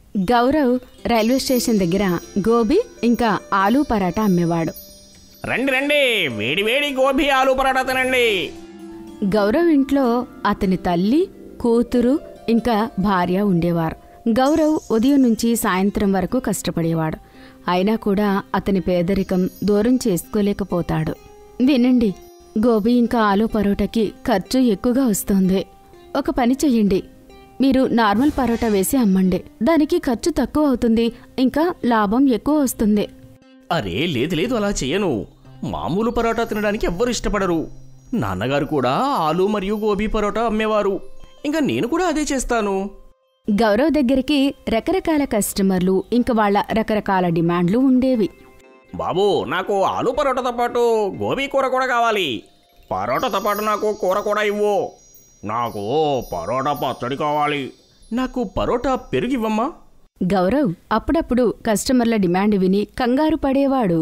Gaurav railway station దగ్గర గోబీ ఇంకా ఆలూ పరాటా అమ్మేవాడు రండి రండి వేడి వేడి గోబీ ఆలు పరాటా తినండి గౌరవ్ ఇంట్లో అతని తల్లి కూతురు ఇంకా భార్య ఉండేవారు గౌరవ్ ఉదయం నుంచి సాయంత్రం వరకు కష్టపడేవాడు అయినా కూడా అతని పేదరికం దూరం చేసుకోలేకపోతాడు వినండి గోబీ ఇంకా ఆలూ పరోటాకి ఖర్చు ఎక్కువగా వస్తుంది ఒక పని చెయ్యండి మీరు నార్మల్ పరోటా వేసి అమ్మండి దానికి ఖర్చు తక్కువ అవుతుంది ఇంకా లాభం ఎక్కువ వస్తుంది అరే లేదు లేదు అలా చెయ్యను మామూలు పరోటా తినడానికి ఎవ్వరు ఇష్టపడరు నాన్నగారు కూడా ఆలు మరియు గోబీ పరోటా అమ్మేవారు ఇంకా నేను కూడా అదే చేస్తాను గౌరవ్ దగ్గరికి రకరకాల కస్టమర్లు ఇంకా వాళ్ళ రకరకాల డిమాండ్లు ఉండేవి బాబు నాకు ఆలు పరోటాతో పాటు గోబీ కూర కూడా కావాలి పరోటాతో పాటు నాకు కూర కూడా ఇవ్వు నాకు పరోటా పచ్చడి కావాలి నాకు పరోటా పెరుగివ్వమ్మా గౌరవ్ అప్పుడప్పుడు కస్టమర్ల డిమాండ్ విని కంగారు పడేవాడు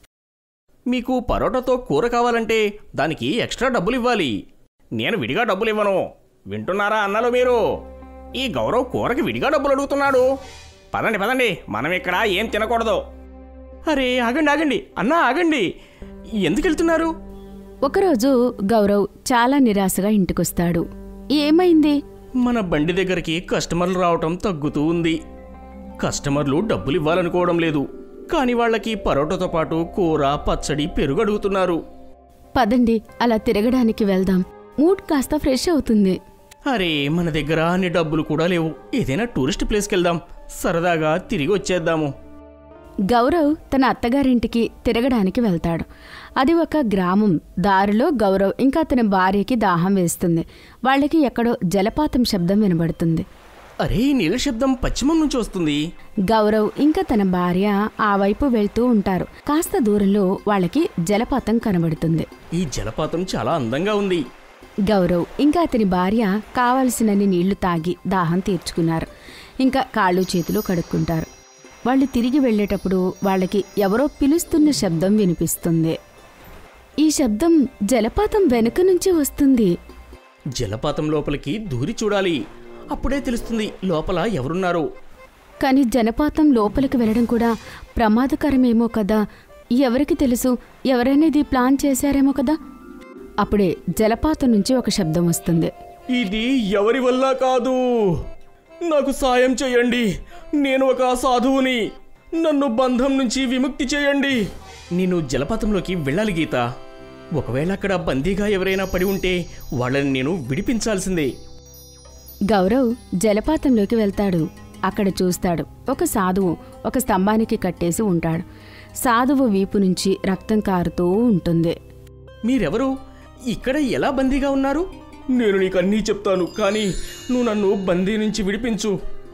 మీకు పరోటాతో కూర కావాలంటే దానికి ఎక్స్ట్రా డబ్బులు ఇవ్వాలి నేను విడిగా డబ్బులు ఇవ్వను వింటున్నారా అన్నలు మీరు ఈ గౌరవ్ కూరకి విడిగా డబ్బులు అడుగుతున్నాడు పదండి పదండి మనం ఇక్కడ ఏం తినకూడదు అరే ఆగండి ఆగండి అన్నా ఆగండి ఎందుకు వెళ్తున్నారు ఒకరోజు గౌరవ్ చాలా నిరాశగా ఇంటికొస్తాడు ఏమైంది మన బండి దగ్గరికి కస్టమర్లు రావటం తగ్గుతూ ఉంది కస్టమర్లు డబ్బులు ఇవ్వాలనుకోవడం లేదు కానీ వాళ్ళకి పరోటాతో పాటు కూర పచ్చడి పెరుగు అడుగుతున్నారు పదండి అలా తిరగడానికి వెళ్దాం మూడ్ కాస్త ఫ్రెష్ అవుతుంది అరే మన దగ్గర అన్ని డబ్బులు కూడా లేవు ఏదైనా టూరిస్ట్ ప్లేస్కి వెళ్దాం సరదాగా తిరిగి వచ్చేద్దాము గౌరవ్ తన అత్తగారింటికి తిరగడానికి వెళ్తాడు అది ఒక గ్రామం దారిలో గౌరవ్ ఇంకా అతని భార్యకి దాహం వేస్తుంది వాళ్ళకి ఎక్కడో జలపాతం శబ్దం వినబడుతుంది అరే ఈ నీళ్ళ శబ్దం పశ్చిమం నుంచి వస్తుంది గౌరవ్ ఇంకా తన భార్య ఆ వైపు వెళ్తూ ఉంటారు కాస్త దూరంలో వాళ్ళకి జలపాతం కనబడుతుంది ఈ జలపాతం చాలా అందంగా ఉంది గౌరవ్ ఇంకా అతని భార్య కావలసినన్ని నీళ్లు తాగి దాహం తీర్చుకున్నారు ఇంకా కాళ్ళు చేతులు కడుక్కుంటారు వాళ్ళు తిరిగి వెళ్ళేటప్పుడు వాళ్ళకి ఎవరో పిలుస్తున్న శబ్దం వినిపిస్తుంది ఈ శబ్దం జలపాతం వెనుక నుంచి వస్తుంది జలపాతం లోపలికి దూరి చూడాలి అప్పుడే తెలుస్తుంది లోపల ఎవరున్నారో కానీ జలపాతం లోపలికి వెళ్ళడం కూడా ప్రమాదకరమేమో కదా ఎవరికి తెలుసు ఎవరైనా ఇది ప్లాన్ చేశారేమో కదా అప్పుడే జలపాతం నుంచి ఒక శబ్దం వస్తుంది ఇది ఎవరి వల్ల కాదు నాకు సాయం చేయండి నేను ఒక సాధువుని నన్ను బంధం నుంచి విముక్తి చేయండి నేను జలపాతంలోకి వెళ్ళాలి గీత ఒకవేళ అక్కడ బందీగా ఎవరైనా పడి ఉంటే వాళ్ళని నేను విడిపించాల్సిందే గౌరవ్ జలపాతంలోకి వెళ్తాడు అక్కడ చూస్తాడు ఒక సాధువు ఒక స్తంభానికి కట్టేసి ఉంటాడు సాధువు వీపు నుంచి రక్తం కారుతూ ఉంటుంది మీరెవరు ఇక్కడ ఎలా బందీగా ఉన్నారు నేను నీకు అన్నీ చెప్తాను కానీ నువ్వు నన్ను బందీ నుంచి విడిపించు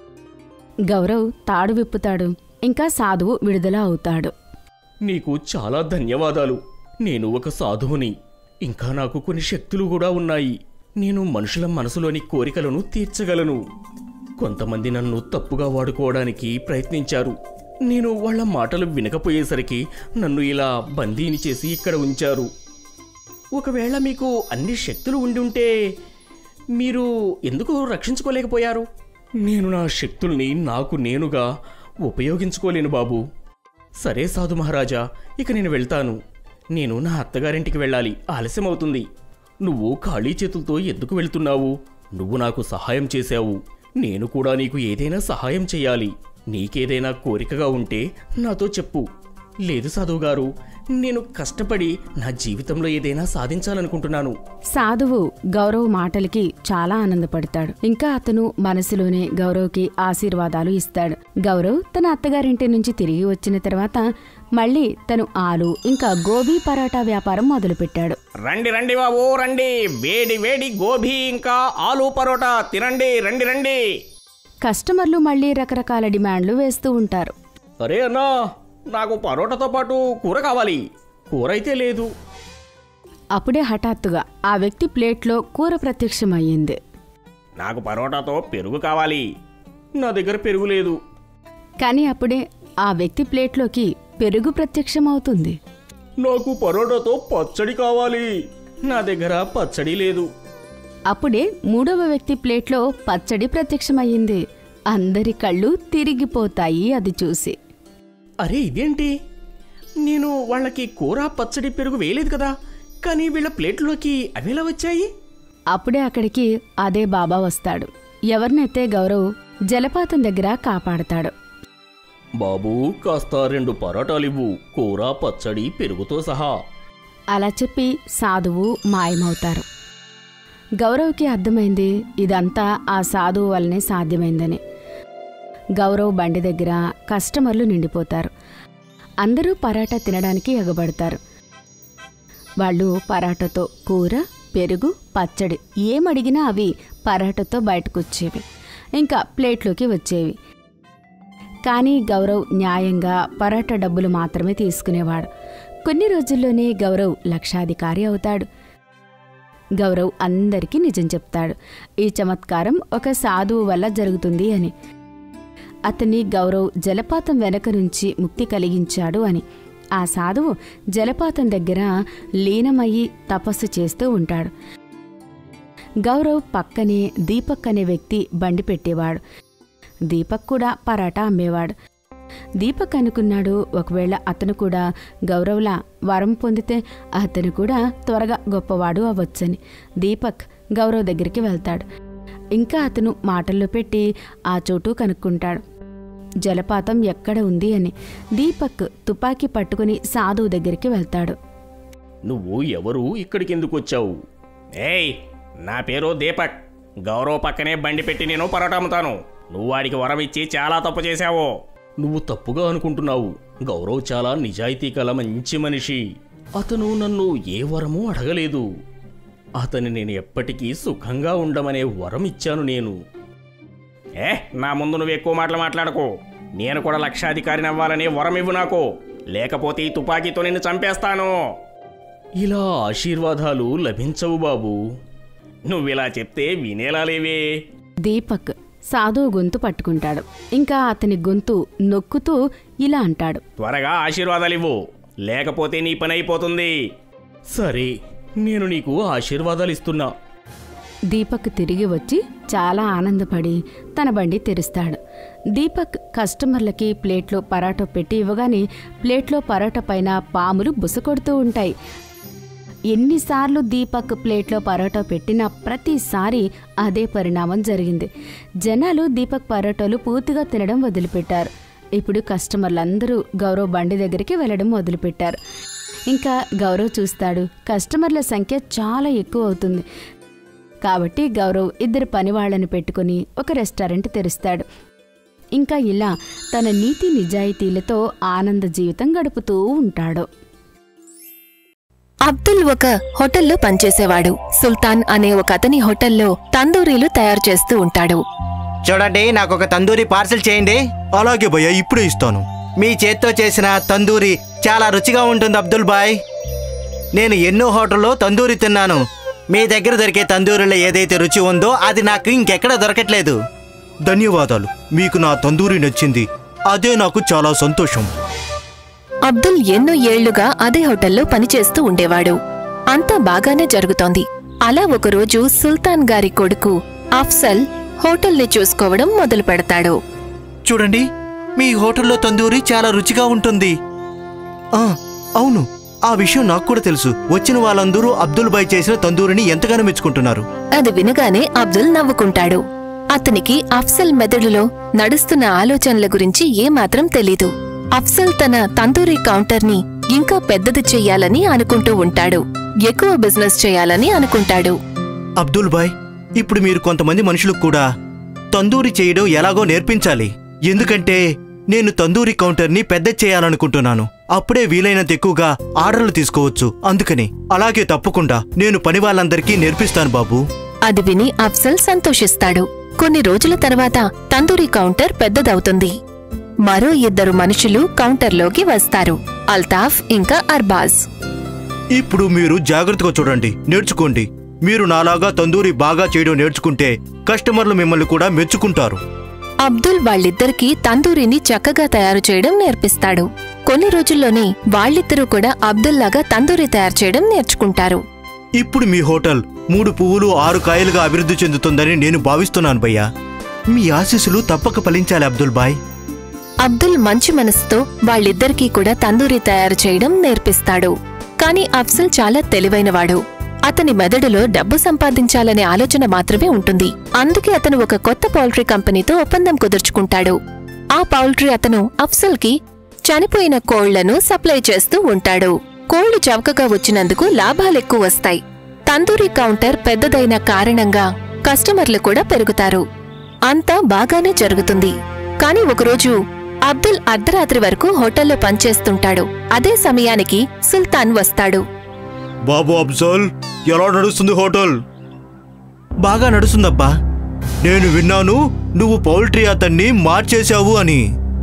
గౌరవ్ తాడు విప్పుతాడు ఇంకా సాధువు విడుదల అవుతాడు నీకు చాలా ధన్యవాదాలు నేను ఒక సాధువుని ఇంకా నాకు కొన్ని శక్తులు కూడా ఉన్నాయి నేను మనుషుల మనసులోని కోరికలను తీర్చగలను కొంతమంది నన్ను తప్పుగా వాడుకోవడానికి ప్రయత్నించారు నేను వాళ్ళ మాటలు వినకపోయేసరికి నన్ను ఇలా బందీని చేసి ఇక్కడ ఉంచారు ఒకవేళ మీకు అన్ని శక్తులు ఉండి ఉంటే మీరు ఎందుకు రక్షించుకోలేకపోయారు నేను నా శక్తుల్ని నాకు నేనుగా ఉపయోగించుకోలేను బాబు సరే సాధు మహారాజా ఇక నేను వెళ్తాను నేను నా అత్తగారింటికి వెళ్ళాలి ఆలస్యం అవుతుంది నువ్వు ఖాళీ చేతులతో ఎందుకు వెళ్తున్నావు నువ్వు నాకు సహాయం చేశావు నేను కూడా నీకు ఏదైనా సహాయం చేయాలి నీకేదైనా కోరికగా ఉంటే నాతో చెప్పు లేదు సాధువు గారు నేను కష్టపడి నా జీవితంలో ఏదైనా సాధించాలనుకుంటున్నాను సాధువు గౌరవ్ మాటలకి చాలా ఆనందపడతాడు ఇంకా అతను మనసులోనే గౌరవ్కి ఆశీర్వాదాలు ఇస్తాడు గౌరవ్ తన అత్తగారింటి నుంచి తిరిగి వచ్చిన తర్వాత మళ్ళీ తను ఆలు ఇంకా గోబీ పరాటా వ్యాపారం మొదలుపెట్టాడు రండి రండి బాబు రండి వేడి వేడి గోబీ ఇంకా ఆలు పరోటా తినండి రండి రండి కస్టమర్లు మళ్ళీ రకరకాల డిమాండ్లు వేస్తూ ఉంటారు అరే అన్నా నాకు పరోటాతో పాటు కూర కావాలి కూర అయితే లేదు అప్పుడే హఠాత్తుగా ఆ వ్యక్తి ప్లేట్లో కూర ప్రత్యక్షమయ్యింది నాకు పరోటాతో పెరుగు కావాలి నా దగ్గర పెరుగు లేదు కానీ అప్పుడే ఆ వ్యక్తి ప్లేట్లోకి పెరుగు ప్రత్యక్షమవుతుంది నాకు పరోటాతో పచ్చడి కావాలి నా దగ్గర పచ్చడి లేదు అప్పుడే మూడవ వ్యక్తి ప్లేట్లో పచ్చడి ప్రత్యక్షమయ్యింది అందరి కళ్ళు తిరిగిపోతాయి అది చూసి అరే ఇదేంటి నేను వాళ్ళకి కూర పచ్చడి పెరుగు వేయలేదు కదా కానీ వీళ్ళ ప్లేట్లోకి అవి ఎలా వచ్చాయి అప్పుడే అక్కడికి అదే బాబా వస్తాడు ఎవరినైతే గౌరవ్ జలపాతం దగ్గర కాపాడతాడు బాబూ కాస్త రెండు పరోటాలివ్వు కూర పచ్చడి పెరుగుతో సహా అలా చెప్పి సాధువు మాయమవుతారు గౌరవ్కి అర్థమైంది ఇదంతా ఆ సాధువు వల్లనే సాధ్యమైందని గౌరవ్ బండి దగ్గర కస్టమర్లు నిండిపోతారు అందరూ పరాటా తినడానికి ఎగబడతారు వాళ్ళు పరాటాతో కూర పెరుగు పచ్చడి ఏమడిగినా అవి పరాటాతో బయటకు వచ్చేవి ఇంకా ప్లేట్లోకి వచ్చేవి కానీ గౌరవ్ న్యాయంగా పరాటా డబ్బులు మాత్రమే తీసుకునేవాడు కొన్ని రోజుల్లోనే గౌరవ్ లక్షాధికారి అవుతాడు గౌరవ్ అందరికీ నిజం చెప్తాడు ఈ చమత్కారం ఒక సాధువు వల్ల జరుగుతుంది అని అతన్ని గౌరవ్ జలపాతం వెనక నుంచి ముక్తి కలిగించాడు అని ఆ సాధువు జలపాతం దగ్గర లీనమయ్యి తపస్సు చేస్తూ ఉంటాడు గౌరవ్ పక్కనే దీపక్ అనే వ్యక్తి బండి పెట్టేవాడు దీపక్ కూడా పరాటా అమ్మేవాడు దీపక్ అనుకున్నాడు ఒకవేళ అతను కూడా గౌరవ్లా వరం పొందితే అతను కూడా త్వరగా గొప్పవాడు అవ్వొచ్చని దీపక్ గౌరవ్ దగ్గరికి వెళ్తాడు ఇంకా అతను మాటల్లో పెట్టి ఆ చోటు కనుక్కుంటాడు జలపాతం ఎక్కడ ఉంది అని దీపక్ తుపాకీ పట్టుకుని సాధువు దగ్గరికి వెళ్తాడు నువ్వు ఎవరు ఇక్కడికి ఎందుకు వచ్చావు ఏయ్ నా పేరు దీపక్ గౌరవ్ పక్కనే బండి పెట్టి నేను పరోటా అమ్ముతాను నువ్వు వాడికి వరం ఇచ్చి చాలా తప్పు చేశావు నువ్వు తప్పుగా అనుకుంటున్నావు గౌరవ్ చాలా నిజాయితీ గల మంచి మనిషి అతను నన్ను ఏ వరము అడగలేదు అతని నేను ఎప్పటికీ సుఖంగా ఉండమనే వరం ఇచ్చాను నేను ఏ నా ముందు నువ్వు ఎక్కువ మాటలు మాట్లాడకు నేను కూడా లక్షాధికారిని అవ్వాలని వరం ఇవ్వు నాకు లేకపోతే ఈ తుపాకీతో నిన్ను చంపేస్తాను ఇలా ఆశీర్వాదాలు లభించవు బాబు నువ్విలా చెప్తే వినేలా లేవే దీపక్ సాధువు గొంతు పట్టుకుంటాడు ఇంకా అతని గొంతు నొక్కుతూ ఇలా అంటాడు త్వరగా ఆశీర్వాదాలు ఇవ్వు లేకపోతే నీ పని అయిపోతుంది సరే నేను నీకు ఆశీర్వాదాలు ఇస్తున్నా దీపక్ తిరిగి వచ్చి చాలా ఆనందపడి తన బండి తెరుస్తాడు దీపక్ కస్టమర్లకి ప్లేట్లో పరాటో పెట్టి ఇవ్వగానే ప్లేట్లో పరోటా పైన పాములు బుసకొడుతూ ఉంటాయి ఎన్నిసార్లు దీపక్ ప్లేట్లో పరోటా పెట్టినా ప్రతిసారి అదే పరిణామం జరిగింది జనాలు దీపక్ పరోటాలు పూర్తిగా తినడం వదిలిపెట్టారు ఇప్పుడు కస్టమర్లందరూ గౌరవ్ బండి దగ్గరికి వెళ్ళడం మొదలుపెట్టారు ఇంకా గౌరవ్ చూస్తాడు కస్టమర్ల సంఖ్య చాలా ఎక్కువ అవుతుంది కాబట్టి గౌరవ్ ఇద్దరు పనివాళ్లను పెట్టుకుని ఒక రెస్టారెంట్ తెరుస్తాడు ఇంకా ఇలా తన నీతి నిజాయితీలతో ఆనంద జీవితం గడుపుతూ ఉంటాడు అబ్దుల్ ఒక హోటల్లో పనిచేసేవాడు సుల్తాన్ అనే ఒక అతని హోటల్లో తందూరీలు తయారు చేస్తూ ఉంటాడు చూడండి నాకు ఒక తందూరి పార్సిల్ చేయండి అలాగే భయ్యా ఇప్పుడే ఇస్తాను మీ చేత్తో చేసిన తందూరి చాలా రుచిగా ఉంటుంది అబ్దుల్ బాయ్ నేను ఎన్నో హోటల్లో తందూరి తిన్నాను మీ దగ్గర దొరికే తందూరిలో ఏదైతే రుచి ఉందో అది నాకు ఇంకెక్కడ దొరకట్లేదు ధన్యవాదాలు మీకు నా తందూరి నచ్చింది అదే నాకు చాలా సంతోషం అబ్దుల్ ఎన్నో ఏళ్లుగా అదే హోటల్లో పనిచేస్తూ ఉండేవాడు అంతా బాగానే జరుగుతోంది అలా ఒకరోజు సుల్తాన్ గారి కొడుకు అఫ్సల్ హోటల్ని చూసుకోవడం మొదలు పెడతాడు చూడండి మీ హోటల్లో తందూరి చాలా రుచిగా ఉంటుంది ఆ అవును ఆ విషయం నాకు కూడా తెలుసు వచ్చిన వాళ్ళందరూ అబ్దుల్ బాయ్ చేసిన తందూరిని ఎంతగానో మెచ్చుకుంటున్నారు అది వినగానే అబ్దుల్ నవ్వుకుంటాడు అతనికి అఫ్సల్ మెదడులో నడుస్తున్న ఆలోచనల గురించి ఏమాత్రం తెలీదు అఫ్సల్ తన తందూరి కౌంటర్ని ఇంకా పెద్దది చెయ్యాలని అనుకుంటూ ఉంటాడు ఎక్కువ బిజినెస్ చేయాలని అనుకుంటాడు అబ్దుల్ బాయ్ ఇప్పుడు మీరు కొంతమంది మనుషులకు కూడా తందూరి చేయడం ఎలాగో నేర్పించాలి ఎందుకంటే నేను తందూరి కౌంటర్ని పెద్ద చేయాలనుకుంటున్నాను అప్పుడే వీలైనంత ఎక్కువగా ఆర్డర్లు తీసుకోవచ్చు అందుకని అలాగే తప్పకుండా నేను పని వాళ్ళందరికీ నేర్పిస్తాను బాబు అది విని అఫ్సల్ సంతోషిస్తాడు కొన్ని రోజుల తర్వాత తందూరి కౌంటర్ పెద్దదవుతుంది మరో ఇద్దరు మనుషులు కౌంటర్లోకి వస్తారు అల్తాఫ్ ఇంకా అర్బాజ్ ఇప్పుడు మీరు జాగ్రత్తగా చూడండి నేర్చుకోండి మీరు నాలాగా తందూరి బాగా చేయడం నేర్చుకుంటే కస్టమర్లు మిమ్మల్ని కూడా మెచ్చుకుంటారు అబ్దుల్ వాళ్ళిద్దరికీ తందూరిని చక్కగా తయారు చేయడం నేర్పిస్తాడు కొన్ని రోజుల్లోనే వాళ్ళిద్దరూ కూడా అబ్దుల్లాగా తందూరి తయారు చేయడం నేర్చుకుంటారు ఇప్పుడు మీ హోటల్ మూడు పువ్వులు ఆరు కాయలుగా అభివృద్ధి చెందుతుందని నేను భావిస్తున్నాను భయ్యా మీ ఆశీస్సులు తప్పక ఫలించాలి అబ్దుల్ బాయ్ అబ్దుల్ మంచి మనసుతో వాళ్ళిద్దరికీ కూడా తందూరి తయారు చేయడం నేర్పిస్తాడు కాని అఫ్జల్ చాలా తెలివైనవాడు అతని మెదడులో డబ్బు సంపాదించాలనే ఆలోచన మాత్రమే ఉంటుంది అందుకే అతను ఒక కొత్త పౌల్ట్రీ కంపెనీతో ఒప్పందం కుదుర్చుకుంటాడు ఆ పౌల్ట్రీ అతను అఫ్జల్కి చనిపోయిన కోళ్లను సప్లై చేస్తూ ఉంటాడు కోళ్లు చవకగా వచ్చినందుకు లాభాలెక్కువ వస్తాయి తందూరి కౌంటర్ పెద్దదైన కారణంగా కస్టమర్లు కూడా పెరుగుతారు అంతా బాగానే జరుగుతుంది కాని ఒకరోజు అబ్దుల్ అర్ధరాత్రి వరకు హోటల్లో పనిచేస్తుంటాడు అదే సమయానికి సుల్తాన్ వస్తాడు బాబు అబ్జల్ ఎలా నడుస్తుంది హోటల్ బాగా నడుస్తుందబ్బా నేను విన్నాను నువ్వు పౌల్ట్రీ అతన్ని మార్చేశావు అని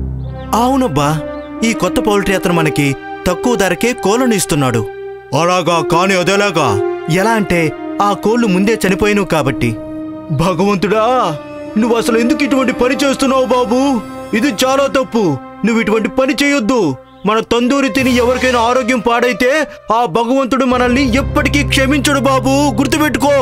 అవునబ్బా ఈ కొత్త పౌల్ట్రీ అతను మనకి తక్కువ ధరకే కోళ్ళను ఇస్తున్నాడు అలాగా కాని అదేలాగా ఎలా అంటే ఆ కోళ్ళు ముందే చనిపోయినవు కాబట్టి భగవంతుడా నువ్వు అసలు ఎందుకు ఇటువంటి పని చేస్తున్నావు బాబు ఇది చాలా తప్పు నువ్వు ఇటువంటి పని చేయొద్దు మన తందూరి తిని ఎవరికైనా ఆరోగ్యం పాడైతే ఆ భగవంతుడు మనల్ని ఎప్పటికీ క్షమించడు బాబు గుర్తుపెట్టుకో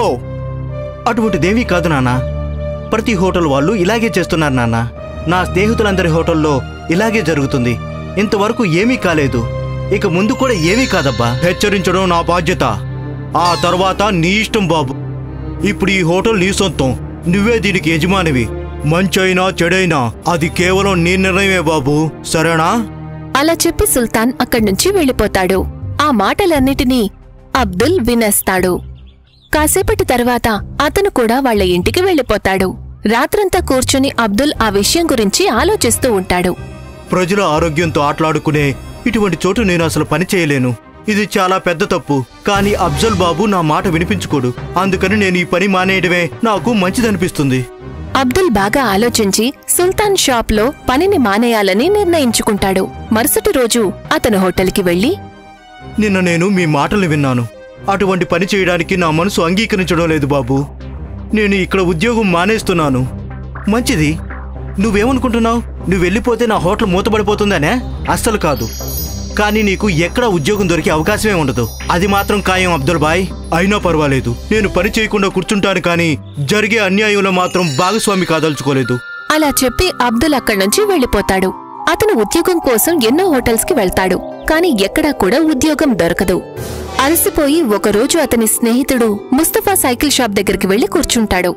అటువంటిదేమీ కాదు నాన్న ప్రతి హోటల్ వాళ్ళు ఇలాగే చేస్తున్నారు నాన్న నా స్నేహితులందరి హోటల్లో ఇలాగే జరుగుతుంది ఇంతవరకు ఏమీ కాలేదు ఇక ముందు కూడా ఏమీ కాదబ్బా హెచ్చరించడం నా బాధ్యత ఆ తర్వాత నీ ఇష్టం బాబు ఇప్పుడు ఈ హోటల్ నీ సొంతం నువ్వే దీనికి యజమానివి మంచైనా చెడైనా అది కేవలం నీ నిర్ణయమే బాబు సరేనా అలా చెప్పి సుల్తాన్ అక్కడ్నుంచి వెళ్ళిపోతాడు ఆ మాటలన్నిటినీ అబ్దుల్ వినేస్తాడు కాసేపటి తర్వాత అతను కూడా వాళ్ళ ఇంటికి వెళ్ళిపోతాడు రాత్రంతా కూర్చుని అబ్దుల్ ఆ విషయం గురించి ఆలోచిస్తూ ఉంటాడు ప్రజల ఆరోగ్యంతో ఆటలాడుకునే ఇటువంటి చోటు నేను అసలు పని చేయలేను ఇది చాలా పెద్ద తప్పు కానీ అఫ్జల్ బాబు నా మాట వినిపించుకోడు అందుకని నేను ఈ పని మానేయడమే నాకు మంచిదనిపిస్తుంది అబ్దుల్ బాగా ఆలోచించి సుల్తాన్ షాప్లో పనిని మానేయాలని నిర్ణయించుకుంటాడు మరుసటి రోజు అతను హోటల్కి వెళ్లి నిన్న నేను మీ మాటలు విన్నాను అటువంటి పని చేయడానికి నా మనసు అంగీకరించడం లేదు బాబు నేను ఇక్కడ ఉద్యోగం మానేస్తున్నాను మంచిది నువ్వేమనుకుంటున్నావు నువ్వు వెళ్ళిపోతే నా హోటల్ మూతపడిపోతుందనే అస్సలు కాదు కానీ నీకు ఎక్కడ ఉద్యోగం దొరికే అవకాశమే ఉండదు అది మాత్రం ఖాయం అబ్దుల్ బాయ్ అయినా పర్వాలేదు నేను పని చేయకుండా కూర్చుంటాను కానీ జరిగే అన్యాయంలో మాత్రం భాగస్వామి కాదలుచుకోలేదు అలా చెప్పి అబ్దుల్ అక్కడ్నుంచి వెళ్ళిపోతాడు అతను ఉద్యోగం కోసం ఎన్నో హోటల్స్ కి వెళ్తాడు కాని ఎక్కడా కూడా ఉద్యోగం దొరకదు అలసిపోయి ఒకరోజు అతని స్నేహితుడు ముస్తఫా సైకిల్ షాప్ దగ్గరికి వెళ్లి కూర్చుంటాడు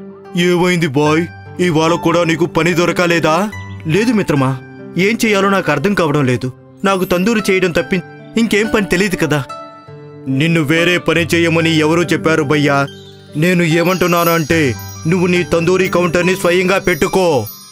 ఏమైంది బాయ్ ఇవాళ కూడా నీకు పని దొరకాలేదా లేదు మిత్రమా ఏం చెయ్యాలో నాకు అర్థం కావడం లేదు నాకు తందూరి చేయడం తప్పి ఇంకేం పని తెలియదు కదా నిన్ను వేరే పని చేయమని ఎవరూ చెప్పారు భయ్యా నేను ఏమంటున్నాను అంటే నువ్వు నీ తందూరి కౌంటర్ని స్వయంగా పెట్టుకో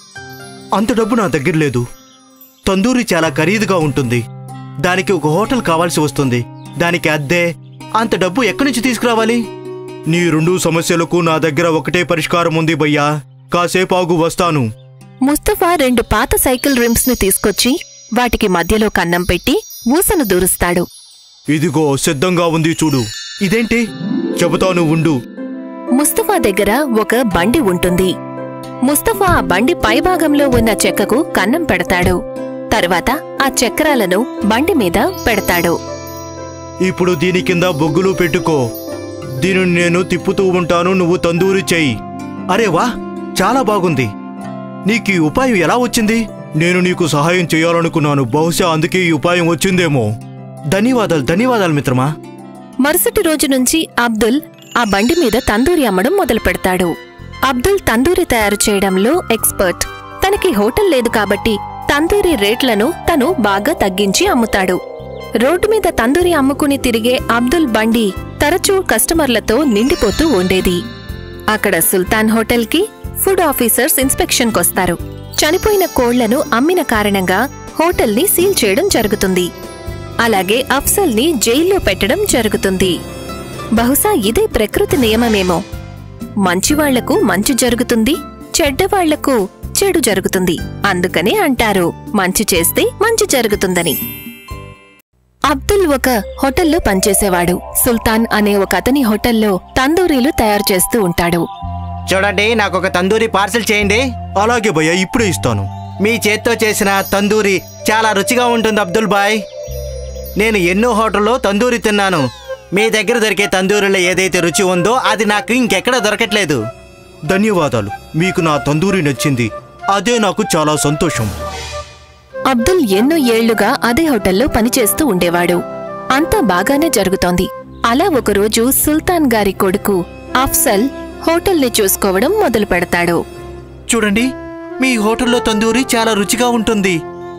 అంత డబ్బు నా దగ్గర లేదు తందూరి చాలా ఖరీదుగా ఉంటుంది దానికి ఒక హోటల్ కావాల్సి వస్తుంది దానికి అద్దె అంత డబ్బు ఎక్కడి నుంచి తీసుకురావాలి నీ రెండు సమస్యలకు నా దగ్గర ఒకటే పరిష్కారం ఉంది భయ్యా కాసేపు ఆగు వస్తాను ముస్తఫా రెండు పాత సైకిల్ రిమ్స్ ని తీసుకొచ్చి వాటికి మధ్యలో కన్నం పెట్టి ఊసను దూరుస్తాడు ఇదిగో సిద్ధంగా ఉంది చూడు ఇదేంటి చెబుతాను ఉండు ముస్తఫా దగ్గర ఒక బండి ఉంటుంది ముస్తఫా ఆ బండి పైభాగంలో ఉన్న చెక్కకు కన్నం పెడతాడు తర్వాత ఆ చక్రాలను బండి మీద పెడతాడు ఇప్పుడు దీని కింద బొగ్గులు పెట్టుకో దీనిని నేను తిప్పుతూ ఉంటాను నువ్వు తందూరి చెయ్యి అరే వా చాలా బాగుంది నీకు ఈ ఉపాయం ఎలా వచ్చింది నేను నీకు సహాయం చేయాలనుకున్నాను బహుశా అందుకే ఈ ఉపాయం వచ్చిందేమో ధన్యవాదాలు ధన్యవాదాలు మిత్రమా మరుసటి రోజు నుంచి అబ్దుల్ ఆ బండి మీద తందూరి అమ్మడం మొదలు పెడతాడు అబ్దుల్ తందూరి తయారు చేయడంలో ఎక్స్పర్ట్ తనకి హోటల్ లేదు కాబట్టి తందూరి రేట్లను తను బాగా తగ్గించి అమ్ముతాడు రోడ్డు మీద తందూరి అమ్ముకుని తిరిగే అబ్దుల్ బండి తరచూ కస్టమర్లతో నిండిపోతూ ఉండేది అక్కడ సుల్తాన్ హోటల్కి ఫుడ్ ఆఫీసర్స్ ఇన్స్పెక్షన్కొస్తారు చనిపోయిన కోళ్లను అమ్మిన కారణంగా హోటల్ని సీల్ చేయడం జరుగుతుంది అలాగే అఫ్సల్ని జైల్లో పెట్టడం జరుగుతుంది బహుశా ఇదే ప్రకృతి నియమమేమో మంచివాళ్లకు మంచి జరుగుతుంది చెడ్డవాళ్లకు చెడు జరుగుతుంది అందుకనే అంటారు మంచి చేస్తే మంచి జరుగుతుందని అబ్దుల్ ఒక హోటల్లో పనిచేసేవాడు సుల్తాన్ అనే ఒక అతని హోటల్లో తందూరీలు తయారు చేస్తూ ఉంటాడు చూడండి నాకు ఒక తందూరి పార్సిల్ చేయండి అలాగే భయ్యా ఇప్పుడే ఇస్తాను మీ చేత్తో చేసిన తందూరి చాలా రుచిగా ఉంటుంది అబ్దుల్ బాయ్ నేను ఎన్నో హోటల్లో తందూరి తిన్నాను మీ దగ్గర దొరికే తందూరిలో ఏదైతే రుచి ఉందో అది నాకు ఇంకెక్కడ దొరకట్లేదు ధన్యవాదాలు మీకు నా తందూరి నచ్చింది అదే నాకు చాలా సంతోషం అబ్దుల్ ఎన్నో ఏళ్లుగా అదే హోటల్లో పనిచేస్తూ ఉండేవాడు అంతా బాగానే జరుగుతోంది అలా ఒకరోజు సుల్తాన్ గారి కొడుకు అఫ్సల్ హోటల్ని చూసుకోవడం మొదలు పెడతాడు చూడండి మీ హోటల్లో తందూరి చాలా రుచిగా ఉంటుంది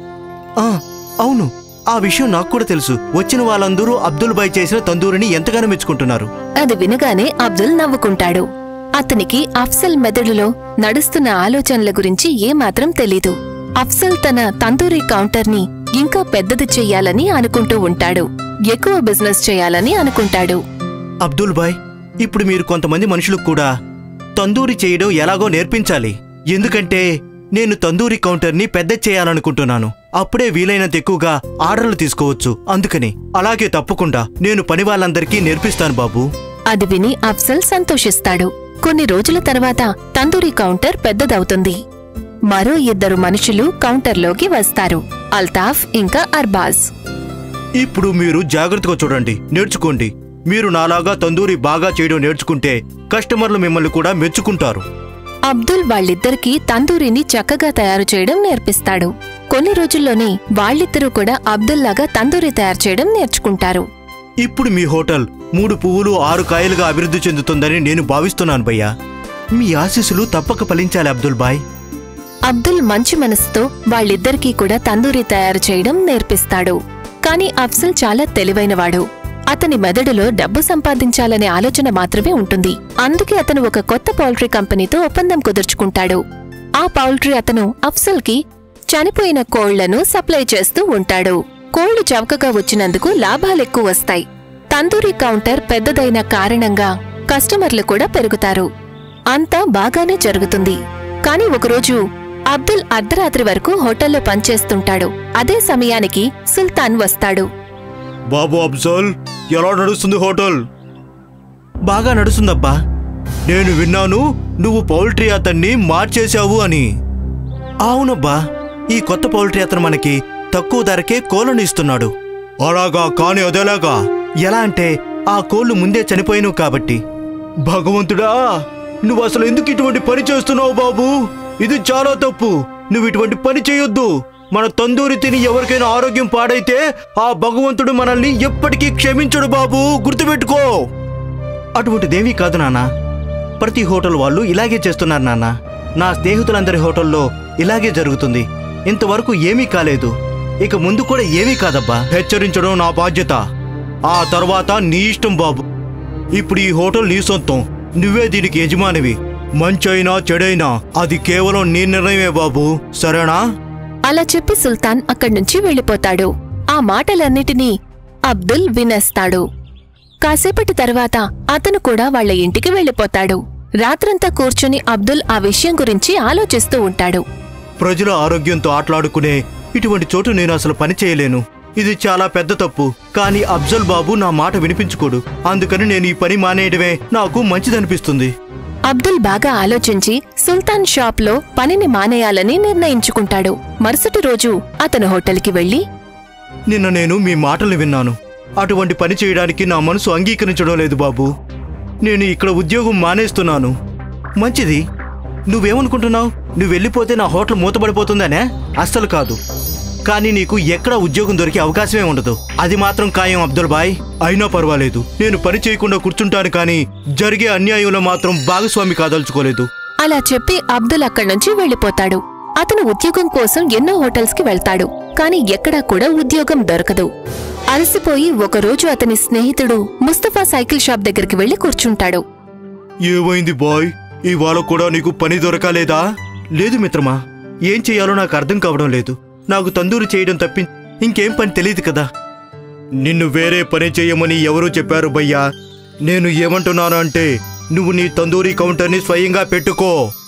ఆ అవును ఆ విషయం నాకు కూడా తెలుసు వచ్చిన వాళ్ళందరూ అబ్దుల్ బాయ్ చేసిన తందూరిని ఎంతగానో మెచ్చుకుంటున్నారు అది వినగానే అబ్దుల్ నవ్వుకుంటాడు అతనికి అఫ్సల్ మెదడులో నడుస్తున్న ఆలోచనల గురించి ఏమాత్రం తెలీదు అఫ్సల్ తన తందూరి కౌంటర్ని ఇంకా పెద్దది చెయ్యాలని అనుకుంటూ ఉంటాడు ఎక్కువ బిజినెస్ చేయాలని అనుకుంటాడు అబ్దుల్ బాయ్ ఇప్పుడు మీరు కొంతమంది మనుషులకు కూడా తందూరి చేయడం ఎలాగో నేర్పించాలి ఎందుకంటే నేను తందూరి కౌంటర్ని పెద్ద చేయాలనుకుంటున్నాను అప్పుడే వీలైనంత ఎక్కువగా ఆర్డర్లు తీసుకోవచ్చు అందుకని అలాగే తప్పకుండా నేను పని వాళ్ళందరికీ నేర్పిస్తాను బాబు అది విని అఫ్సల్ సంతోషిస్తాడు కొన్ని రోజుల తర్వాత తందూరి కౌంటర్ పెద్దదవుతుంది మరో ఇద్దరు మనుషులు కౌంటర్లోకి వస్తారు అల్తాఫ్ ఇంకా అర్బాజ్ ఇప్పుడు మీరు జాగ్రత్తగా చూడండి నేర్చుకోండి మీరు నాలాగా తందూరి బాగా చేయడం నేర్చుకుంటే కస్టమర్లు మిమ్మల్ని కూడా మెచ్చుకుంటారు అబ్దుల్ వాళ్ళిద్దరికీ తందూరిని చక్కగా తయారు చేయడం నేర్పిస్తాడు కొన్ని రోజుల్లోనే వాళ్ళిద్దరూ కూడా అబ్దుల్లాగా తందూరి తయారు చేయడం నేర్చుకుంటారు ఇప్పుడు మీ హోటల్ మూడు పువ్వులు ఆరు కాయలుగా అభివృద్ధి చెందుతుందని నేను భావిస్తున్నాను భయ్యా మీ ఆశీస్సులు తప్పక ఫలించాలి అబ్దుల్ బాయ్ అబ్దుల్ మంచి మనసుతో వాళ్ళిద్దరికీ కూడా తందూరి తయారు చేయడం నేర్పిస్తాడు కాని అఫ్సల్ చాలా తెలివైనవాడు అతని మెదడులో డబ్బు సంపాదించాలనే ఆలోచన మాత్రమే ఉంటుంది అందుకే అతను ఒక కొత్త పౌల్ట్రీ కంపెనీతో ఒప్పందం కుదుర్చుకుంటాడు ఆ పౌల్ట్రీ అతను అఫ్సల్కి చనిపోయిన కోళ్లను సప్లై చేస్తూ ఉంటాడు కోళ్లు చవకగా వచ్చినందుకు లాభాలెక్కువ వస్తాయి తందూరి కౌంటర్ పెద్దదైన కారణంగా కస్టమర్లు కూడా పెరుగుతారు అంతా బాగానే జరుగుతుంది కాని ఒకరోజు అబ్దుల్ అర్ధరాత్రి వరకు హోటల్లో పనిచేస్తుంటాడు అదే సమయానికి సుల్తాన్ వస్తాడు బాబు అబ్జల్ ఎలా నడుస్తుంది హోటల్ బాగా నడుస్తుందబ్బా నేను విన్నాను నువ్వు పౌల్ట్రీ అతన్ని మార్చేశావు అని అవునబ్బా ఈ కొత్త పౌల్ట్రీ అతను మనకి తక్కువ ధరకే కోళ్ళను ఇస్తున్నాడు అలాగా కాని అదేలాగా ఎలా అంటే ఆ కోళ్లు ముందే చనిపోయినవు కాబట్టి భగవంతుడా నువ్వు అసలు ఎందుకు ఇటువంటి పని చేస్తున్నావు బాబు ఇది చాలా తప్పు నువ్వు ఇటువంటి పని చేయొద్దు మన తందూరి తిని ఎవరికైనా ఆరోగ్యం పాడైతే ఆ భగవంతుడు మనల్ని ఎప్పటికీ క్షమించడు బాబు గుర్తుపెట్టుకో అటువంటిదేమీ కాదు నాన్న ప్రతి హోటల్ వాళ్ళు ఇలాగే చేస్తున్నారు నాన్న నా స్నేహితులందరి హోటల్లో ఇలాగే జరుగుతుంది ఇంతవరకు ఏమీ కాలేదు ఇక ముందు కూడా ఏమీ కాదబ్బా హెచ్చరించడం నా బాధ్యత ఆ తర్వాత నీ ఇష్టం బాబు ఇప్పుడు ఈ హోటల్ నీ సొంతం నువ్వే దీనికి యజమానివి మంచైనా చెడైనా అది కేవలం నీ నిర్ణయమే బాబు సరేనా అలా చెప్పి సుల్తాన్ అక్కడ్నుంచి వెళ్ళిపోతాడు ఆ మాటలన్నిటినీ అబ్దుల్ వినేస్తాడు కాసేపటి తర్వాత అతను కూడా వాళ్ళ ఇంటికి వెళ్ళిపోతాడు రాత్రంతా కూర్చుని అబ్దుల్ ఆ విషయం గురించి ఆలోచిస్తూ ఉంటాడు ప్రజల ఆరోగ్యంతో ఆటలాడుకునే ఇటువంటి చోటు నేను అసలు పని చేయలేను ఇది చాలా పెద్ద తప్పు కానీ అఫ్జల్ బాబు నా మాట వినిపించుకోడు అందుకని నేను ఈ పని మానేయడమే నాకు మంచిదనిపిస్తుంది అబ్దుల్ బాగా ఆలోచించి సుల్తాన్ షాప్లో పనిని మానేయాలని నిర్ణయించుకుంటాడు మరుసటి రోజు అతను హోటల్కి వెళ్లి నిన్న నేను మీ మాటలు విన్నాను అటువంటి పని చేయడానికి నా మనసు అంగీకరించడం లేదు బాబు నేను ఇక్కడ ఉద్యోగం మానేస్తున్నాను మంచిది నువ్వేమనుకుంటున్నావు నువ్వు వెళ్ళిపోతే నా హోటల్ మూతపడిపోతుందనే అస్సలు కాదు కానీ నీకు ఎక్కడ ఉద్యోగం దొరికే అవకాశమే ఉండదు అది మాత్రం ఖాయం అబ్దుల్ బాయ్ అయినా పర్వాలేదు నేను పని చేయకుండా కూర్చుంటాను కానీ జరిగే అన్యాయంలో మాత్రం భాగస్వామి కాదలుచుకోలేదు అలా చెప్పి అబ్దుల్ అక్కడ్నుంచి వెళ్ళిపోతాడు అతను ఉద్యోగం కోసం ఎన్నో హోటల్స్ కి వెళ్తాడు కాని ఎక్కడా కూడా ఉద్యోగం దొరకదు అలసిపోయి ఒకరోజు అతని స్నేహితుడు ముస్తఫా సైకిల్ షాప్ దగ్గరికి వెళ్లి కూర్చుంటాడు ఏమైంది బాయ్ ఇవాళ కూడా నీకు పని దొరకలేదా లేదు మిత్రమా ఏం చేయాలో నాకు అర్థం కావడం లేదు నాకు తందూరి చేయడం తప్పి ఇంకేం పని తెలియదు కదా నిన్ను వేరే పని చేయమని ఎవరూ చెప్పారు భయ్యా నేను ఏమంటున్నాను అంటే నువ్వు నీ తందూరి కౌంటర్ని స్వయంగా పెట్టుకో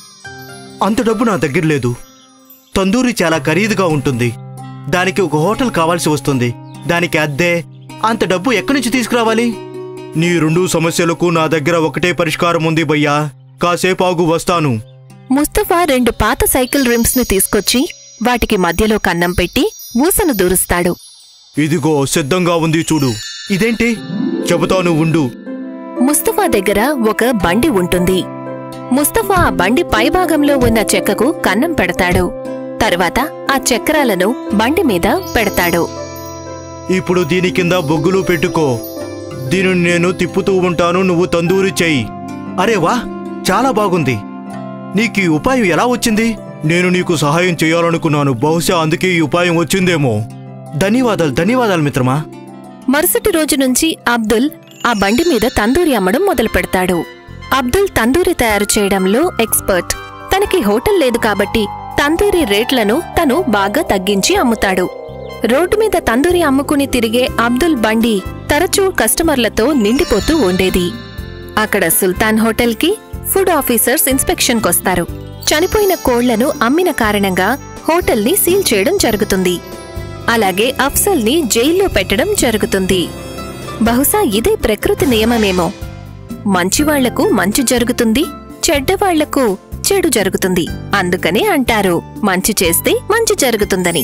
అంత డబ్బు నా దగ్గర లేదు తందూరి చాలా ఖరీదుగా ఉంటుంది దానికి ఒక హోటల్ కావాల్సి వస్తుంది దానికి అద్దె అంత డబ్బు ఎక్కడి నుంచి తీసుకురావాలి నీ రెండు సమస్యలకు నా దగ్గర ఒకటే పరిష్కారం ఉంది భయ్యా కాసేపు ఆగు వస్తాను ముస్తఫా రెండు పాత సైకిల్ రిమ్స్ ని తీసుకొచ్చి వాటికి మధ్యలో కన్నం పెట్టి ఊసను దూరుస్తాడు ఇదిగో సిద్ధంగా ఉంది చూడు ఇదేంటి చెబుతాను ఉండు ముస్తఫా దగ్గర ఒక బండి ఉంటుంది ముస్తఫా ఆ బండి పైభాగంలో ఉన్న చెక్కకు కన్నం పెడతాడు తరువాత ఆ చక్రాలను బండి మీద పెడతాడు ఇప్పుడు దీని కింద బొగ్గులు పెట్టుకో దీనిని నేను తిప్పుతూ ఉంటాను నువ్వు తందూరి చెయ్యి అరే వా చాలా బాగుంది నీకు ఈ ఉపాయం ఎలా వచ్చింది నేను నీకు సహాయం చేయాలనుకున్నాను బహుశా అందుకే ఈ ఉపాయం వచ్చిందేమో ధన్యవాదాలు ధన్యవాదాలు మిత్రమా మరుసటి రోజు నుంచి అబ్దుల్ ఆ బండి మీద తందూరి అమ్మడం మొదలు పెడతాడు అబ్దుల్ తందూరి తయారు చేయడంలో ఎక్స్పర్ట్ తనకి హోటల్ లేదు కాబట్టి తందూరి రేట్లను తను బాగా తగ్గించి అమ్ముతాడు రోడ్డు మీద తందూరి అమ్ముకుని తిరిగే అబ్దుల్ బండి తరచూ కస్టమర్లతో నిండిపోతూ ఉండేది అక్కడ సుల్తాన్ హోటల్కి ఫుడ్ ఆఫీసర్స్ ఇన్స్పెక్షన్కొస్తారు చనిపోయిన కోళ్లను అమ్మిన కారణంగా హోటల్ని సీల్ చేయడం జరుగుతుంది అలాగే అఫ్సల్ని జైల్లో పెట్టడం జరుగుతుంది బహుశా ఇదే ప్రకృతి నియమమేమో మంచివాళ్లకు మంచి జరుగుతుంది చెడ్డవాళ్లకు చెడు జరుగుతుంది అందుకనే అంటారు మంచి చేస్తే మంచి జరుగుతుందని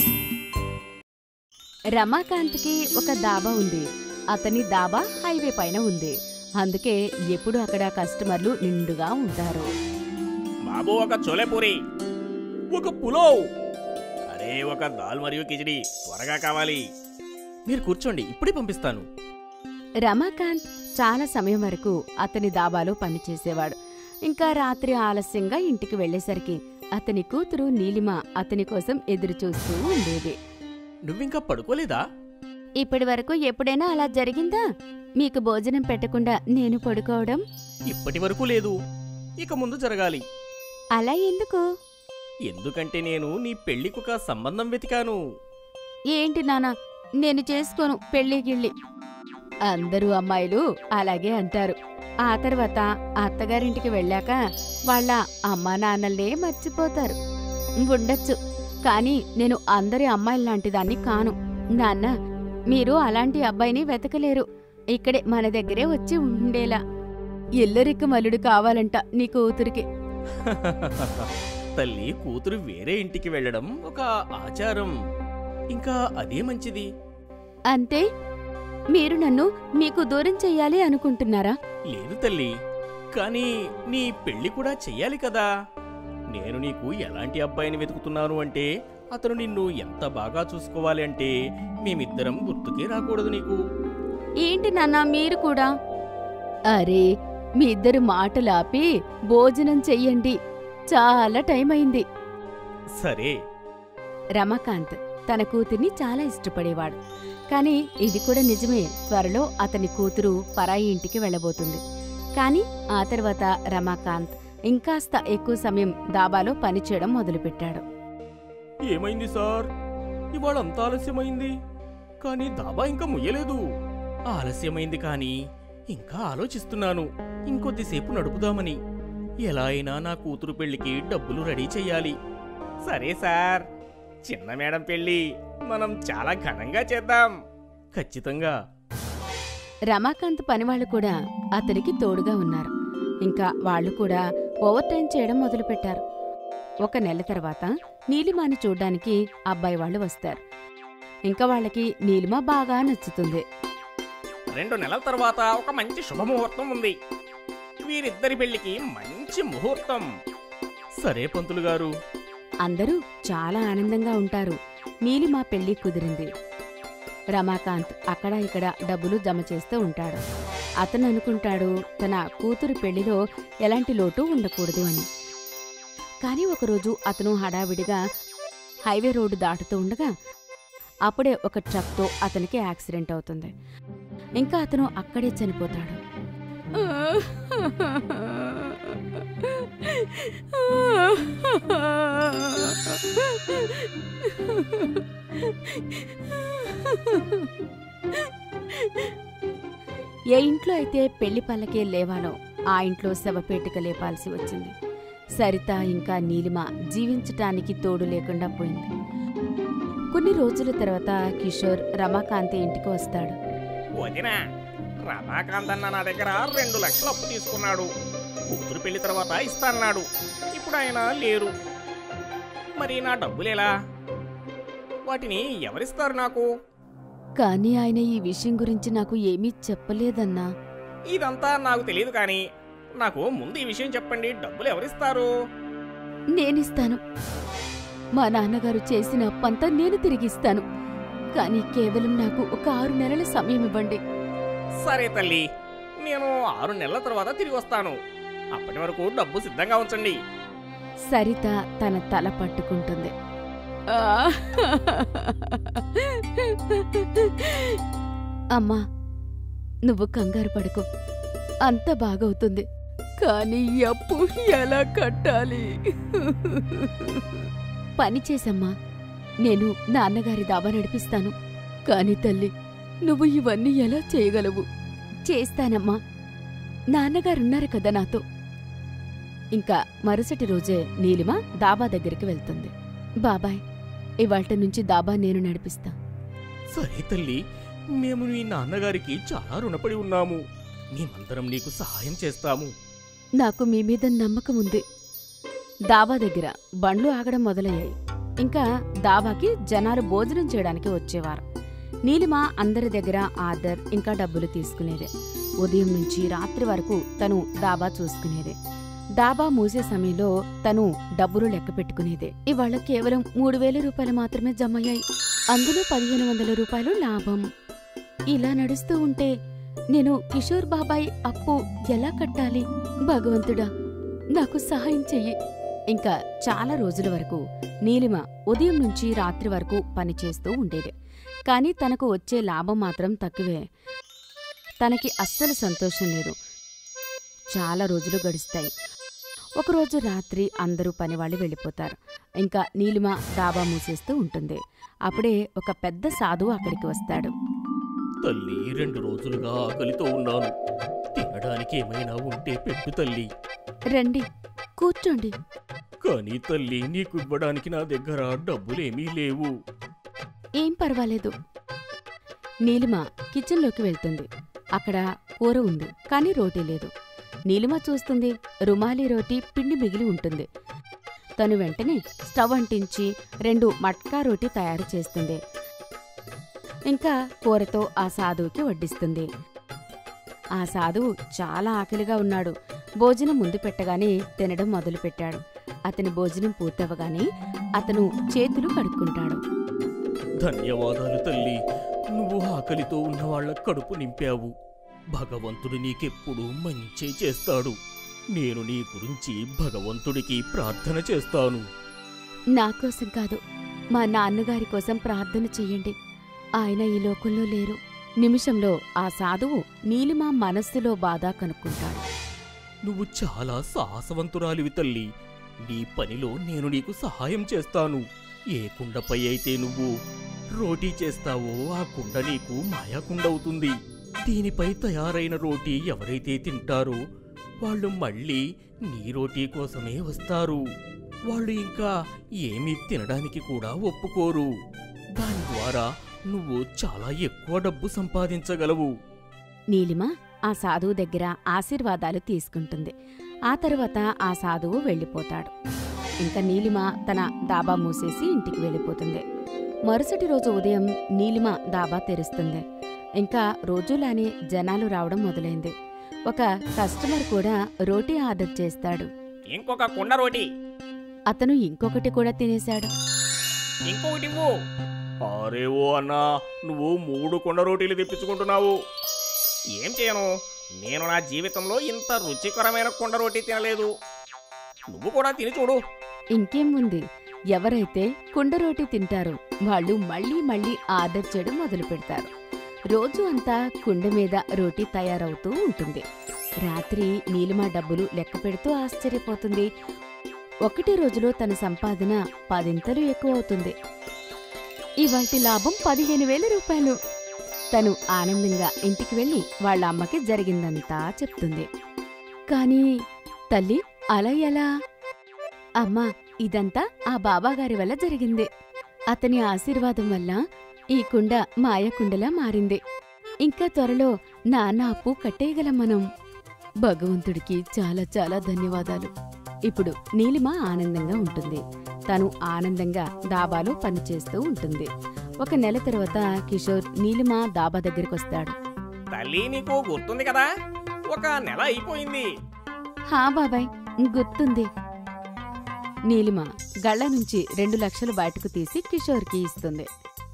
రమాకాంత్కి ఒక దాబా ఉంది అతని దాబా హైవే పైన ఉంది అందుకే ఎప్పుడు అక్కడ కస్టమర్లు నిండుగా ఉంటారు బాబు ఒక చోలే పూరి ఒక పులావ్ అరే ఒక దాల్ మరియు కిచడి త్వరగా కావాలి మీరు కూర్చోండి ఇప్పుడే పంపిస్తాను రమాకాంత్ చాలా సమయం వరకు అతని దాబాలో పనిచేసేవాడు ఇంకా రాత్రి ఆలస్యంగా ఇంటికి వెళ్ళేసరికి అతని కూతురు నీలిమ అతని కోసం ఎదురు చూస్తూ ఉండేది నువ్వింకా పడుకోలేదా ఇప్పటి వరకు ఎప్పుడైనా అలా జరిగిందా మీకు భోజనం పెట్టకుండా నేను పడుకోవడం ఇప్పటి వరకు లేదు ఇక ముందు జరగాలి అలా ఎందుకు ఎందుకంటే నేను నీ పెళ్లికొక సంబంధం వెతికాను ఏంటి నానా నేను చేసుకోను పెళ్లి గిళ్ళి అందరూ అమ్మాయిలు అలాగే అంటారు ఆ తర్వాత అత్తగారింటికి వెళ్ళాక వాళ్ళ అమ్మా నాన్నల్నే మర్చిపోతారు ఉండొచ్చు కానీ నేను అందరి అమ్మాయిల్లాంటి దాన్ని కాను నాన్న మీరు అలాంటి అబ్బాయిని వెతకలేరు ఇక్కడే మన దగ్గరే వచ్చి ఉండేలా ఇల్లరిక్కు మల్లుడు కావాలంట నీ కూతురికి తల్లి కూతురు వేరే ఇంటికి వెళ్ళడం ఒక ఆచారం ఇంకా అదే మంచిది అంతే మీరు నన్ను మీకు దూరం చెయ్యాలి అనుకుంటున్నారా లేదు తల్లి కానీ నీ పెళ్లి కూడా చెయ్యాలి కదా నేను నీకు ఎలాంటి అబ్బాయిని వెతుకుతున్నాను అంటే అతను నిన్ను ఎంత బాగా చూసుకోవాలి అంటే మేమిద్దరం గుర్తుకే రాకూడదు నీకు ఏంటి నాన్న మీరు కూడా అరే మీ ఇద్దరు మాటలు ఆపి భోజనం చెయ్యండి చాలా టైం అయింది సరే రమాకాంత్ తన కూతుర్ని చాలా ఇష్టపడేవాడు కానీ ఇది కూడా నిజమే త్వరలో అతని కూతురు పరాయి ఇంటికి వెళ్ళబోతుంది కానీ ఆ తర్వాత రమాకాంత్ ఇంకాస్త ఎక్కువ సమయం దాబాలో పనిచేయడం మొదలుపెట్టాడు ఏమైంది సార్ ఇవాళ అంత ఆలస్యమైంది కానీ దాబా ఇంకా ముయ్యలేదు ఆలస్యమైంది కానీ ఇంకా ఆలోచిస్తున్నాను ఇంకొద్దిసేపు నడుపుదామని ఎలా అయినా నా కూతురు పెళ్లికి డబ్బులు రెడీ చెయ్యాలి సరే సార్ చిన్న మేడం పెళ్లి మనం చాలా ఘనంగా చేద్దాం ఖచ్చితంగా రమాకాంత్ పనివాళ్లు కూడా అతనికి తోడుగా ఉన్నారు ఇంకా వాళ్ళు కూడా ఓవర్ టైం చేయడం మొదలుపెట్టారు ఒక నెల తర్వాత నీలిమాని చూడ్డానికి అబ్బాయి వాళ్ళు వస్తారు ఇంకా వాళ్ళకి నీలిమ బాగా నచ్చుతుంది రెండు నెలల తర్వాత ఒక మంచి శుభముహూర్తం ఉంది వీరిద్దరి పెళ్లికి మంచి ముహూర్తం సరే పంతులు గారు అందరూ చాలా ఆనందంగా ఉంటారు నీలిమ పెళ్లి కుదిరింది రమాకాంత్ అక్కడ ఇక్కడ డబ్బులు జమ చేస్తూ ఉంటాడు అతను అనుకుంటాడు తన కూతురు పెళ్లిలో ఎలాంటి లోటు ఉండకూడదు అని కానీ ఒకరోజు అతను హడావిడిగా హైవే రోడ్డు దాటుతూ ఉండగా అప్పుడే ఒక ట్రక్తో అతనికి యాక్సిడెంట్ అవుతుంది ఇంకా అతను అక్కడే చనిపోతాడు ఏ ఇంట్లో అయితే పెళ్లి పల్లకే లేవాలో ఆ ఇంట్లో శవపేటిక లేపాల్సి వచ్చింది సరిత ఇంకా నీలిమ జీవించటానికి తోడు లేకుండా పోయింది కొన్ని రోజుల తర్వాత కిషోర్ రమాకాంతి ఇంటికి వస్తాడు వదినా రమాకాంత్ అన్న నా దగ్గర రెండు లక్షలు అప్పు తీసుకున్నాడు కూతురు పెళ్లి తర్వాత ఇస్తాన్నాడు ఇప్పుడు ఆయన లేరు మరి నా డబ్బులేలా వాటిని ఎవరిస్తారు నాకు కానీ ఆయన ఈ విషయం గురించి నాకు ఏమీ చెప్పలేదన్నా ఇదంతా నాకు తెలియదు కానీ నాకు ముందు ఈ విషయం చెప్పండి డబ్బులు ఎవరిస్తారు నేనిస్తాను మా నాన్నగారు చేసిన అప్పంతా నేను తిరిగిస్తాను కానీ కేవలం నాకు ఒక ఆరు నెలల సమయం ఇవ్వండి సరే తల్లి నేను ఆరు నెలల తర్వాత తిరిగి వస్తాను అప్పటి వరకు డబ్బు సిద్ధంగా ఉంచండి సరిత తన తల పట్టుకుంటుంది అమ్మా నువ్వు కంగారు పడుకో అంత బాగవుతుంది కానీ ఈ అప్పు ఎలా కట్టాలి పని చేసమ్మా నేను నాన్నగారి దాబా నడిపిస్తాను కాని తల్లి నువ్వు ఇవన్నీ ఎలా చేయగలవు చేస్తానమ్మా నాన్నగారున్నారు కదా నాతో ఇంకా మరుసటి రోజే నీలిమ దాబా దగ్గరికి వెళ్తుంది బాబాయ్ ఇవాల్టి నుంచి దాబా నేను నడిపిస్తా సరే తల్లి మేము నీ నాన్నగారికి చాలా రుణపడి ఉన్నాము మేమందరం నీకు సహాయం చేస్తాము నాకు మీ మీద నమ్మకం ఉంది దాబా దగ్గర బండ్లు ఆగడం మొదలయ్యాయి ఇంకా దాబాకి జనాలు భోజనం చేయడానికి వచ్చేవారు నీలిమ అందరి దగ్గర ఆర్డర్ ఇంకా డబ్బులు తీసుకునేదే ఉదయం నుంచి రాత్రి వరకు తను దాబా చూసుకునేదే దాబా మూసే సమయంలో తను డబ్బులు లెక్క పెట్టుకునేదే ఇవాళ కేవలం మూడు వేల రూపాయలు మాత్రమే జమయ్యాయి అందులో పదిహేను వందల రూపాయలు లాభం ఇలా నడుస్తూ ఉంటే నేను కిషోర్ బాబాయ్ అప్పు ఎలా కట్టాలి భగవంతుడా నాకు సహాయం చెయ్యి ఇంకా చాలా రోజుల వరకు నీలిమ ఉదయం నుంచి రాత్రి వరకు పనిచేస్తూ ఉండేది కానీ తనకు వచ్చే లాభం మాత్రం తక్కువే తనకి అస్సలు సంతోషం లేదు చాలా రోజులు గడుస్తాయి ఒకరోజు రాత్రి అందరూ పనివాళ్ళు వెళ్ళిపోతారు ఇంకా నీలిమ డాబా మూసేస్తూ ఉంటుంది అప్పుడే ఒక పెద్ద సాధువు అక్కడికి వస్తాడు తల్లి రెండు రోజులుగా ఆకలితో ఉన్నాను తినడానికి ఏమైనా ఉంటే పెట్టు తల్లి రండి కూర్చోండి కానీ తల్లి నీకు ఇవ్వడానికి నా దగ్గర డబ్బులేమీ లేవు ఏం పర్వాలేదు నీలిమ కిచెన్లోకి వెళ్తుంది అక్కడ కూర ఉంది కానీ రోటీ లేదు నీలిమ చూస్తుంది రుమాలి రోటీ పిండి మిగిలి ఉంటుంది తను వెంటనే స్టవ్ అంటించి రెండు మట్కా రోటీ తయారు చేస్తుంది ఇంకా కూరతో ఆ సాధువుకి వడ్డిస్తుంది ఆ సాధువు చాలా ఆకలిగా ఉన్నాడు భోజనం ముందు పెట్టగానే తినడం మొదలుపెట్టాడు అతని భోజనం పూర్తవగానే అతను చేతులు కడుక్కుంటాడు ధన్యవాదాలు తల్లి నువ్వు ఆకలితో ఉన్న వాళ్ళ కడుపు నింపావు భగవంతుడు నీకెప్పుడు మంచే చేస్తాడు నేను నీ గురించి భగవంతుడికి ప్రార్థన చేస్తాను నా కోసం కాదు మా నాన్నగారి కోసం ప్రార్థన చెయ్యండి ఆయన ఈ లోకంలో లేరు నిమిషంలో ఆ సాధువు నీలిమ మనస్సులో బాధ కనుక్కుంటాడు నువ్వు చాలా సాహసవంతురాలివి తల్లి నీ పనిలో నేను నీకు సహాయం చేస్తాను ఏ కుండపై అయితే నువ్వు రోటీ చేస్తావో ఆ కుండ నీకు మాయాకుండవుతుంది దీనిపై తయారైన రోటీ ఎవరైతే తింటారో వాళ్ళు మళ్ళీ నీ రోటీ కోసమే వస్తారు వాళ్ళు ఇంకా ఏమీ తినడానికి కూడా ఒప్పుకోరు దాని ద్వారా నువ్వు చాలా ఎక్కువ డబ్బు సంపాదించగలవు నీలిమ ఆ సాధువు దగ్గర ఆశీర్వాదాలు తీసుకుంటుంది ఆ తర్వాత ఆ సాధువు వెళ్ళిపోతాడు ఇంకా నీలిమ తన దాబా మూసేసి ఇంటికి వెళ్ళిపోతుంది మరుసటి రోజు ఉదయం నీలిమ దాబా తెరుస్తుంది ఇంకా రోజులానే జనాలు రావడం మొదలైంది ఒక కస్టమర్ కూడా రోటీ ఆర్డర్ చేస్తాడు ఇంకొక కుండ రోటీ అతను ఇంకొకటి కూడా తినేశాడు ఇంకొకటి ఇవ్వు అరే ఓ అన్నా నువ్వు మూడు కొండ రోటీలు తెప్పించుకుంటున్నావు ఏం చేయను నేను నా జీవితంలో ఇంత రుచికరమైన కొండ రోటీ తినలేదు నువ్వు కూడా తిని చూడు ఇంకేం ఉంది ఎవరైతే కుండ రోటీ తింటారో వాళ్ళు మళ్ళీ మళ్ళీ ఆర్డర్ చేయడం మొదలు పెడతారు రోజు అంతా కుండ మీద రోటీ తయారవుతూ ఉంటుంది రాత్రి నీలిమ డబ్బులు లెక్క పెడుతూ ఆశ్చర్యపోతుంది ఒకటి రోజులో తన సంపాదన పదింతలు ఎక్కువ అవుతుంది ఇవాటి లాభం పదిహేను వేల రూపాయలు తను ఆనందంగా ఇంటికి వెళ్ళి వాళ్ళ అమ్మకి జరిగిందంతా చెప్తుంది కానీ తల్లి అలా ఎలా అమ్మా ఇదంతా ఆ బాబాగారి వల్ల జరిగింది అతని ఆశీర్వాదం వల్ల ఈ కుండ మాయకుండలా మారింది ఇంకా త్వరలో నాన్న అప్పు కట్టేయగలం మనం భగవంతుడికి చాలా చాలా ధన్యవాదాలు ఇప్పుడు నీలిమ ఆనందంగా ఉంటుంది తను ఆనందంగా దాబాలో పనిచేస్తూ ఉంటుంది ఒక నెల తర్వాత కిషోర్ నీలిమ దాబా దగ్గరికొస్తాడు తల్లి నీకు గుర్తుంది కదా ఒక నెల అయిపోయింది హా బాబాయ్ గుర్తుంది నీలిమ గళ్ళ నుంచి రెండు లక్షలు బయటకు తీసి కిషోర్కి ఇస్తుంది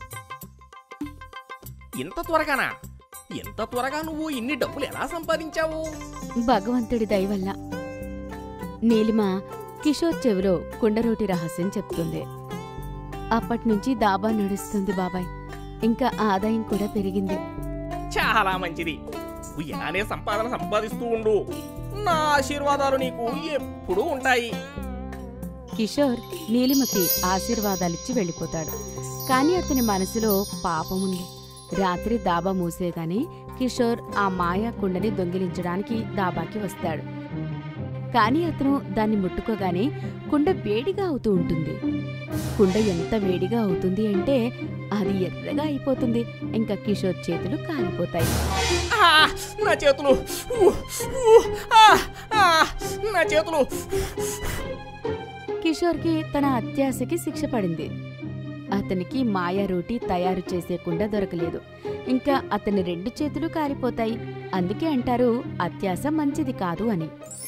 ఇంత త్వరగానా ఇంత త్వరగా నువ్వు ఇన్ని డబ్బులు ఎలా సంపాదించావు భగవంతుడి దయ వల్ల నీలిమ కిషోర్ చెవిలో కుండరోటి రహస్యం చెప్తుంది అప్పట్నుంచి దాబా నడుస్తుంది బాబాయ్ ఇంకా ఆదాయం కూడా పెరిగింది చాలా మంచిది నువ్వు ఇలానే సంపాదన సంపాదిస్తూ ఉండు నా ఆశీర్వాదాలు నీకు ఎప్పుడూ ఉంటాయి కిషోర్ నీలిమకి ఆశీర్వాదాలిచ్చి వెళ్ళిపోతాడు కానీ అతని మనసులో పాపముంది రాత్రి దాబా మూసేగానే కిషోర్ ఆ మాయా కుండని దొంగిలించడానికి దాబాకి వస్తాడు కానీ అతను దాన్ని ముట్టుకోగానే కుండ వేడిగా అవుతూ ఉంటుంది కుండ ఎంత వేడిగా అవుతుంది అంటే అది ఎర్రగా అయిపోతుంది ఇంకా కిషోర్ చేతులు కాలిపోతాయి ఆ, నా చేతులు ఊ, ఊ, ఆ, ఆ, నా చేతులు కిషోర్కి తన అత్యాశకి శిక్ష పడింది అతనికి మాయా రోటీ తయారు చేసే కుండ దొరకలేదు ఇంకా అతని రెండు చేతులు కాలిపోతాయి అందుకే అంటారు అత్యాశ మంచిది కాదు అని